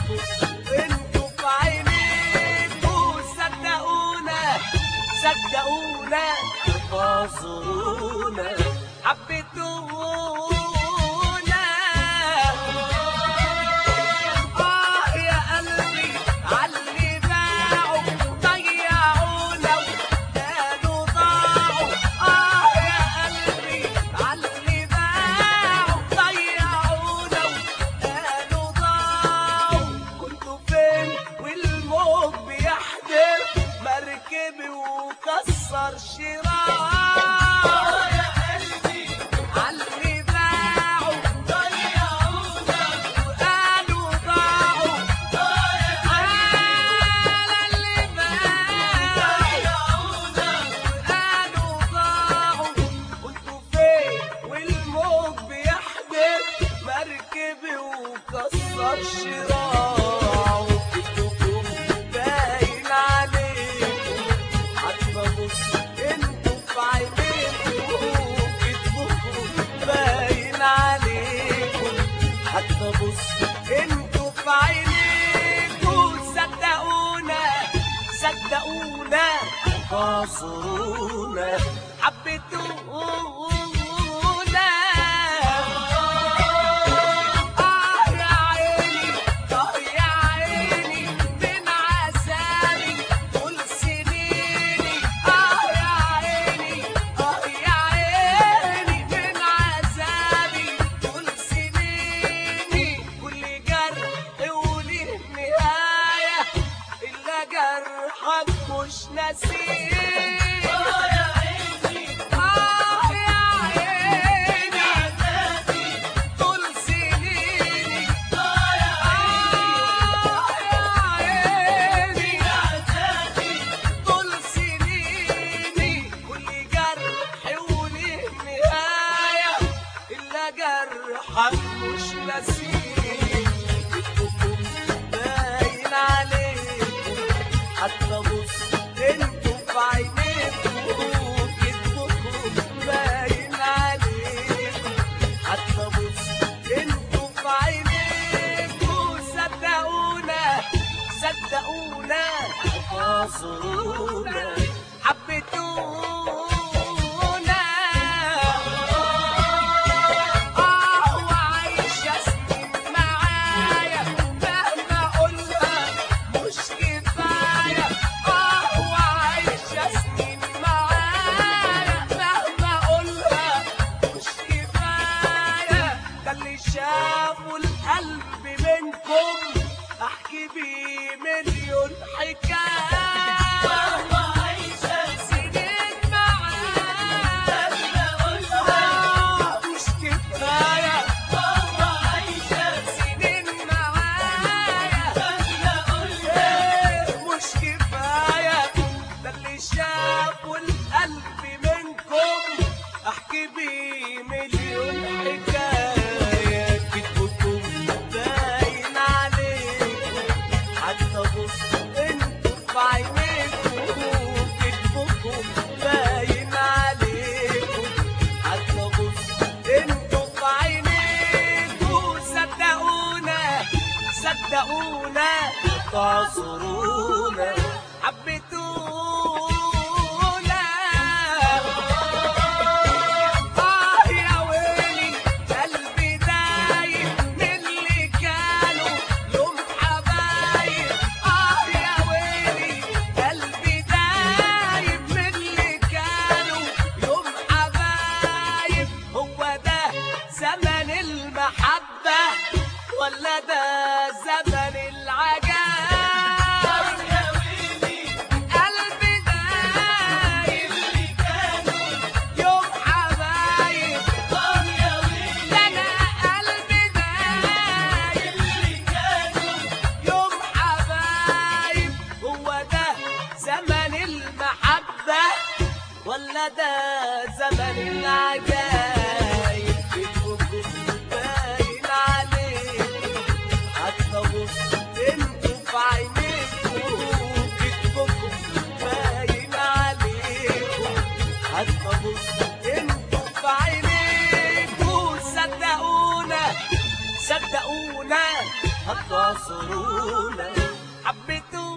بص انتوا في عينيكوا صدقونا صدقونا فاصرونا حبيتونا آه يا قلبي عاللي باعوا ضيعونا وكانوا ضاعوا آه يا قلبي عاللي باعوا ضيعونا وكانوا ضاعوا كنتوا فين والموج بيحدف مركبي وكسر شراع يا قلبي عاللي باعوا ضيعونا وقالوا ضاعوا على اللي باعوا وقالوا ضاعوا كنتوا فين والموج بيحدف مركبي وكسر شراعه كتبكم باين عليكم حتى بص انتوا في عينيكم كتبكم باين عليكم حتى بص انتوا في عينيكم صدقونا صدقونا فاصرونا حبيتونا آه يا عيني آه يا عيني من عذابي طول سنيني آه يا عيني آه يا عيني من عذابي طول سنيني كل جرح وليه نهاية إلا جرحك مش ناسيه آه يا عيني آه يا عيني طول سنيني آه يا عيني طول سنيني كل جرح وليه نهاية إلا جرحك مش ناسيه كتبكم باين عليكم حتى بص انتوا في عينيكم كتبكم باين عليكم حتى بص انتوا في عينيكم صدقونا صدقونا فاصرونا حبيتونا اه وعايشة سنين معايا مهما اقولها مش كفاية اه وعايشة سنين معايا مهما اقولها مش كفاية ده اللي شافوا القلب منكم احكي بيه مليون حكاية سنين معايا آه، مش كفاية سنين معايا إيه، مش كفاية ده اللي شافوا القلب منكم احكي بيه مليون حكاية كتبكم باين عليكم حتى بص انتوا في عينيكم كتبكم باين عليكم حتى بص انتوا في عينيكم صدقونا صدقونا تعذرونا حبيتونا آه يا ويلي قلبي دايب من اللي كانوا يوم حبايب آه يا ويلي قلبي دايب من اللي كانوا يوم حبايب هو ده زمن المحبة ولا ده زمن العجاب قلبي دايب يوم حبايب ده انا قلبي دايب يوم حبايب هو ده زمن المحبة ولا ده زمن العجايب كتبكم باين عليكم حتى بص انتوا في عينيكم كتبكم باين عليكم حتى بص انتوا في عينيكم صدقونا صدقونا هتنصرونا هتنصرونا حبيتونا